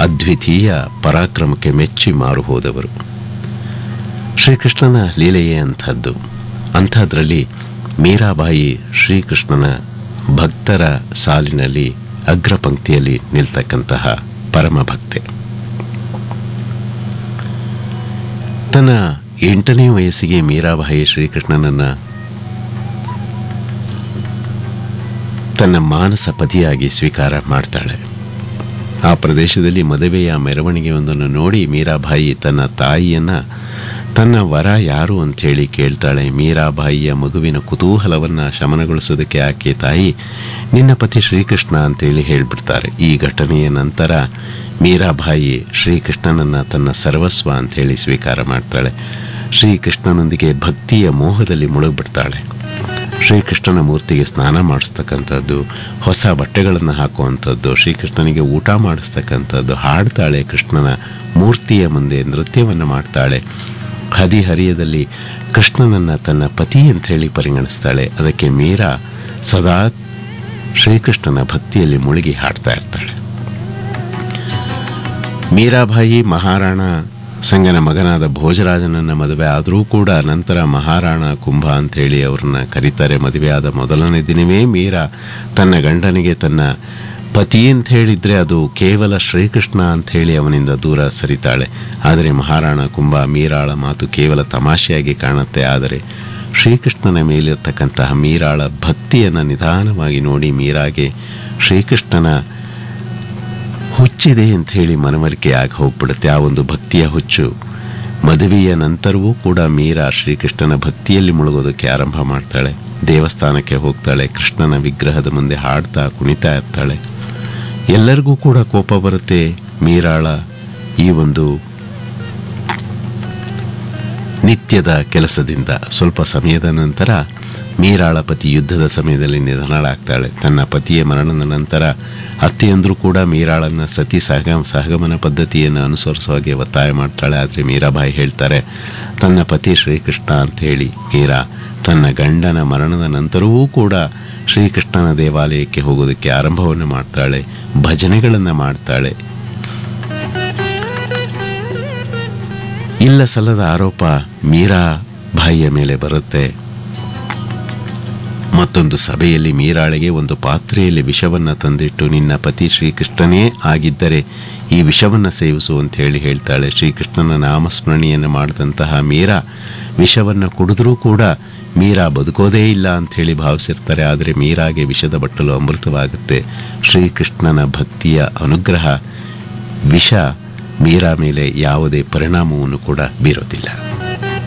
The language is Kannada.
ಅದ್ವಿತೀಯ ಪರಾಕ್ರಮಕ್ಕೆ ಮೆಚ್ಚಿ ಮಾರು ಹೋದವರು ಶ್ರೀಕೃಷ್ಣನ ಲೀಲೆಯೇ ಅಂಥದ್ದು ಅಂಥದ್ರಲ್ಲಿ ಮೀರಾಬಾಯಿ ಶ್ರೀಕೃಷ್ಣನ ಭಕ್ತರ ಸಾಲಿನಲ್ಲಿ ಅಗ್ರ ಪಂಕ್ತಿಯಲ್ಲಿ ನಿಲ್ತಕ್ಕಂತಹ ಪರಮ ಭಕ್ತೆ ತನ್ನ ಎಂಟನೇ ವಯಸ್ಸಿಗೆ ಮೀರಾಬಾಯಿ ಶ್ರೀಕೃಷ್ಣನನ್ನ ತನ್ನ ಮಾನಸ ಪತಿಯಾಗಿ ಸ್ವೀಕಾರ ಮಾಡ್ತಾಳೆ ಆ ಪ್ರದೇಶದಲ್ಲಿ ಮದುವೆಯ ಮೆರವಣಿಗೆಯೊಂದನ್ನು ನೋಡಿ ಮೀರಾಬಾಯಿ ತನ್ನ ತಾಯಿಯನ್ನ ತನ್ನ ವರ ಯಾರು ಅಂಥೇಳಿ ಕೇಳ್ತಾಳೆ ಮೀರಾಬಾಯಿಯ ಮಗುವಿನ ಕುತೂಹಲವನ್ನ ಶಮನಗೊಳಿಸೋದಕ್ಕೆ ಆಕೆ ತಾಯಿ ನಿನ್ನ ಪತಿ ಶ್ರೀಕೃಷ್ಣ ಅಂತೇಳಿ ಹೇಳ್ಬಿಡ್ತಾರೆ ಈ ಘಟನೆಯ ನಂತರ ಮೀರಾಬಾಯಿ ಶ್ರೀಕೃಷ್ಣನನ್ನ ತನ್ನ ಸರ್ವಸ್ವ ಅಂಥೇಳಿ ಸ್ವೀಕಾರ ಮಾಡ್ತಾಳೆ ಶ್ರೀಕೃಷ್ಣನೊಂದಿಗೆ ಭಕ್ತಿಯ ಮೋಹದಲ್ಲಿ ಮುಳುಗ್ಬಿಡ್ತಾಳೆ ಶ್ರೀಕೃಷ್ಣನ ಮೂರ್ತಿಗೆ ಸ್ನಾನ ಮಾಡಿಸ್ತಕ್ಕಂಥದ್ದು ಹೊಸ ಬಟ್ಟೆಗಳನ್ನು ಹಾಕುವಂಥದ್ದು ಶ್ರೀಕೃಷ್ಣನಿಗೆ ಊಟ ಮಾಡಿಸ್ತಕ್ಕಂಥದ್ದು ಹಾಡ್ತಾಳೆ ಕೃಷ್ಣನ ಮೂರ್ತಿಯ ಮುಂದೆ ನೃತ್ಯವನ್ನು ಮಾಡ್ತಾಳೆ ಹದಿಹರಿಯದಲ್ಲಿ ಕೃಷ್ಣನನ್ನು ತನ್ನ ಪತಿ ಅಂಥೇಳಿ ಪರಿಗಣಿಸ್ತಾಳೆ ಅದಕ್ಕೆ ಮೀರಾ ಸದಾ ಶ್ರೀಕೃಷ್ಣನ ಭಕ್ತಿಯಲ್ಲಿ ಮುಳುಗಿ ಹಾಡ್ತಾ ಇರ್ತಾಳೆ ಮೀರಾಬಾಯಿ ಮಹಾರಾಣ ಸಂಗನ ಮಗನಾದ ಭೋಜರಾಜನನ್ನ ಮದುವೆ ಆದರೂ ಕೂಡ ನಂತರ ಮಹಾರಾಣ ಕುಂಭ ಅಂಥೇಳಿ ಅವ್ರನ್ನ ಕರೀತಾರೆ ಮದುವೆಯಾದ ಮೊದಲನೇ ದಿನವೇ ಮೀರಾ ತನ್ನ ಗಂಡನಿಗೆ ತನ್ನ ಪತಿ ಅಂತ ಹೇಳಿದ್ರೆ ಅದು ಕೇವಲ ಶ್ರೀಕೃಷ್ಣ ಅಂತ ಹೇಳಿ ಅವನಿಂದ ದೂರ ಸರಿತಾಳೆ ಆದರೆ ಮಹಾರಾಣ ಕುಂಭ ಮೀರಾಳ ಮಾತು ಕೇವಲ ತಮಾಷೆಯಾಗಿ ಕಾಣುತ್ತೆ ಆದರೆ ಶ್ರೀಕೃಷ್ಣನ ಮೇಲಿರ್ತಕ್ಕಂತಹ ಮೀರಾಳ ಭಕ್ತಿಯನ್ನು ನಿಧಾನವಾಗಿ ನೋಡಿ ಮೀರಾಗೆ ಶ್ರೀಕೃಷ್ಣನ ಹುಚ್ಚಿದೆ ಅಂತ ಹೇಳಿ ಮನವರಿಕೆ ಆಗಿ ಹೋಗ್ಬಿಡುತ್ತೆ ಆ ಒಂದು ಭಕ್ತಿಯ ಹುಚ್ಚು ಮದುವೆಯ ನಂತರವೂ ಕೂಡ ಮೀರಾ ಶ್ರೀಕೃಷ್ಣನ ಭಕ್ತಿಯಲ್ಲಿ ಮುಳುಗೋದಕ್ಕೆ ಆರಂಭ ಮಾಡ್ತಾಳೆ ದೇವಸ್ಥಾನಕ್ಕೆ ಹೋಗ್ತಾಳೆ ಕೃಷ್ಣನ ವಿಗ್ರಹದ ಮುಂದೆ ಹಾಡ್ತಾ ಕುಣಿತಾ ಇರ್ತಾಳೆ ಎಲ್ಲರಿಗೂ ಕೂಡ ಕೋಪ ಬರುತ್ತೆ ಮೀರಾಳ ಈ ಒಂದು ನಿತ್ಯದ ಕೆಲಸದಿಂದ ಸ್ವಲ್ಪ ಸಮಯದ ನಂತರ ಮೀರಾಳ ಪತಿ ಯುದ್ಧದ ಸಮಯದಲ್ಲಿ ನಿಧನಳಾಗ್ತಾಳೆ ತನ್ನ ಪತಿಯ ಮರಣದ ನಂತರ ಅತ್ತೆಯಂದರೂ ಕೂಡ ಮೀರಾಳನ್ನ ಸತಿ ಸಹಗ ಸಹಗಮನ ಪದ್ಧತಿಯನ್ನು ಅನುಸರಿಸುವ ಹಾಗೆ ಒತ್ತಾಯ ಮಾಡ್ತಾಳೆ ಆದರೆ ಮೀರಾಬಾಯಿ ಹೇಳ್ತಾರೆ ತನ್ನ ಪತಿ ಶ್ರೀಕೃಷ್ಣ ಅಂತ ಹೇಳಿ ಮೀರಾ ತನ್ನ ಗಂಡನ ಮರಣದ ನಂತರವೂ ಕೂಡ ಶ್ರೀಕೃಷ್ಣನ ದೇವಾಲಯಕ್ಕೆ ಹೋಗೋದಕ್ಕೆ ಆರಂಭವನ್ನು ಮಾಡ್ತಾಳೆ ಭಜನೆಗಳನ್ನು ಮಾಡ್ತಾಳೆ ಇಲ್ಲ ಸಲ್ಲದ ಆರೋಪ ಮೀರಾ ಬಾಯಿಯ ಮೇಲೆ ಬರುತ್ತೆ ಮತ್ತೊಂದು ಸಭೆಯಲ್ಲಿ ಮೀರಾಳಿಗೆ ಒಂದು ಪಾತ್ರೆಯಲ್ಲಿ ವಿಷವನ್ನ ತಂದಿಟ್ಟು ನಿನ್ನ ಪತಿ ಶ್ರೀಕೃಷ್ಣನೇ ಆಗಿದ್ದರೆ ಈ ವಿಷವನ್ನ ಸೇವಿಸು ಅಂತ ಹೇಳಿ ಹೇಳ್ತಾಳೆ ಶ್ರೀಕೃಷ್ಣನ ನಾಮಸ್ಮರಣೆಯನ್ನು ಮಾಡಿದಂತಹ ಮೀರಾ ವಿಷವನ್ನ ಕುಡಿದ್ರೂ ಕೂಡ ಮೀರಾ ಬದುಕೋದೇ ಇಲ್ಲ ಅಂತ ಹೇಳಿ ಭಾವಿಸಿರ್ತಾರೆ ಆದರೆ ಮೀರಾಗೆ ವಿಷದ ಬಟ್ಟಲು ಅಮೃತವಾಗುತ್ತೆ ಶ್ರೀಕೃಷ್ಣನ ಭಕ್ತಿಯ ಅನುಗ್ರಹ ವಿಷ ಮೀರಾ ಮೇಲೆ ಯಾವುದೇ ಪರಿಣಾಮವನ್ನು ಕೂಡ ಬೀರೋದಿಲ್ಲ